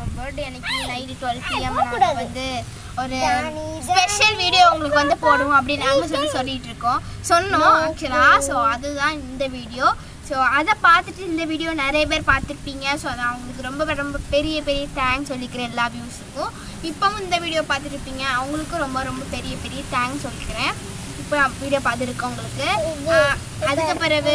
birthday அன்னைக்கு night twelve PM நாங்கள் வந்து ஒரு ஸ்பெஷல் வீடியோ உங்களுக்கு வந்து போடுவோம் அப்படின்னு நாங்கள் சொல்லி சொல்லிட்டு இருக்கோம் சொன்னோம் ஆக்சுவலாக ஸோ அதுதான் இந்த வீடியோ ஸோ அதை பார்த்துட்டு இந்த வீடியோ நிறைய பேர் பார்த்துருப்பீங்க ஸோ அது அவங்களுக்கு ரொம்ப ரொம்ப பெரிய பெரிய தேங்க்ஸ் சொல்லிக்கிறேன் எல்லா வியூஸுக்கும் இப்போவும் இந்த வீடியோ பார்த்துருப்பீங்க அவங்களுக்கும் ரொம்ப ரொம்ப பெரிய பெரிய தேங்க்ஸ் சொல்லிக்கிறேன் இப்போ வீடியோ பார்த்துருக்கவங்களுக்கு ஆஹ், அதுக்கு பிறகு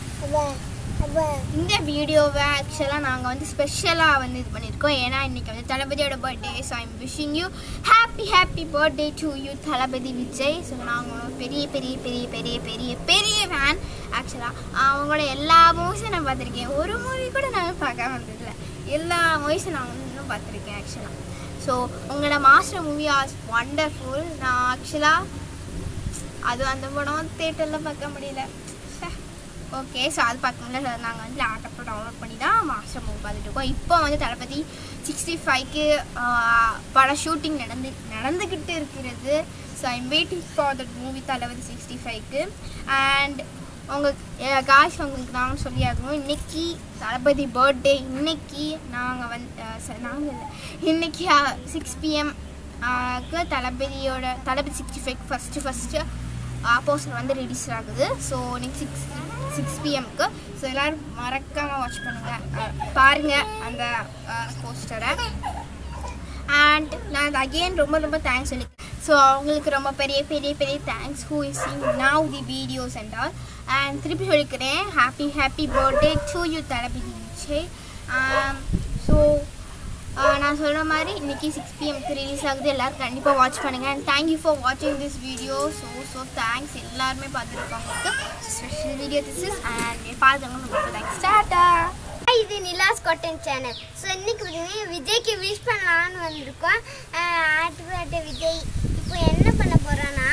இந்த வீடியோவை ஆக்சுவலாக நாங்கள் வந்து ஸ்பெஷலாக வந்து இது பண்ணியிருக்கோம் ஏன்னா இன்றைக்கி வந்து தளபதியோட birthday so I'm wishing you happy happy birthday to you Thalapathy Vijay so நாங்கள் பெரிய பெரிய பெரிய பெரிய பெரிய பெரிய ஃபேன் ஆக்சுவலாக அவங்களோட எல்லா மூவிஸும் நான் பார்த்துருக்கேன் ஒரு மூவி கூட நான் பார்க்காம வந்ததில்லை எல்லா மூவிஸும் நான் வந்து இன்னும் பார்த்துருக்கேன் ஆக்சுவலாக ஸோ உங்களோட மாஸ்டர் மூவி ஆஸ் ஒண்டர்ஃபுல் நான் ஆக்சுவலாக அது அந்த படம் தேட்டரில் பார்க்க முடியல ஓகே ஸோ அது பார்க்க முடியல நாங்கள் வந்து லேப்டாப்பில் டவுன்லோட் பண்ணி தான் மாஸ்டர் மூவி பார்த்துட்டு இருக்கோம் இப்போ வந்து தளபதி சிக்ஸ்டி ஃபைவ்க்கு பட ஷூட்டிங் நடந்து நடந்துக்கிட்டு இருக்கிறது so I'm waiting for that movie Thalapathy sixty ஃபைவ்க்கு அண்ட் உங்கள் காஷ் உங்களுக்கு நாங்கள் சொல்லி ஆகணும் இன்னைக்கு தளபதி பர்த்டே இன்னைக்கு நாங்கள் வந்து நாங்கள் இல்லை இன்னைக்கு சிக்ஸ் பிஎம் தளபதியோட Thalapathy sixty five first first poster வந்து ரிலீஸ் ஆகுது ஸோ நெக்ஸ்ட் சிக்ஸ் சிக்ஸ் பிஎம்க்கு ஸோ எல்லோரும் மறக்காமல் வாட்ச் பண்ணுங்கள் பாருங்கள் அந்த போஸ்டரை அண்ட் நான் அகெயின் ரொம்ப ரொம்ப தேங்க்ஸ் சொல்லி ஸோ அவங்களுக்கு ரொம்ப பெரிய பெரிய பெரிய thanks who is seeing now the videos and all and திருப்பி சொல்லிக்கிறேன் happy happy birthday to you Thalapathy Vijay so நான் சொல்கிற மாதிரி இன்றைக்கி சிக்ஸ் பிஎம்க்கு ரிலீஸ் ஆகுது எல்லோரும் கண்டிப்பாக வாட்ச் பண்ணுங்கள் அண்ட் தேங்க்யூ ஃபார் வாட்சிங் this video so so thanks எல்லாருமே பார்த்துருக்கவங்களுக்கு special video this is and பார்த்தவங்க ரொம்ப தேங்க்ஸ் டாட்டா இது நிலாஸ் காட்டன் சேனல் ஸோ இன்னைக்கு பார்த்தீங்கன்னா விஜய்க்கு விஷ் பண்ணலான்னு வந்திருக்கோம் ஹாப்பி பர்த்டே விஜய் இப்போ என்ன பண்ண போகிறோன்னா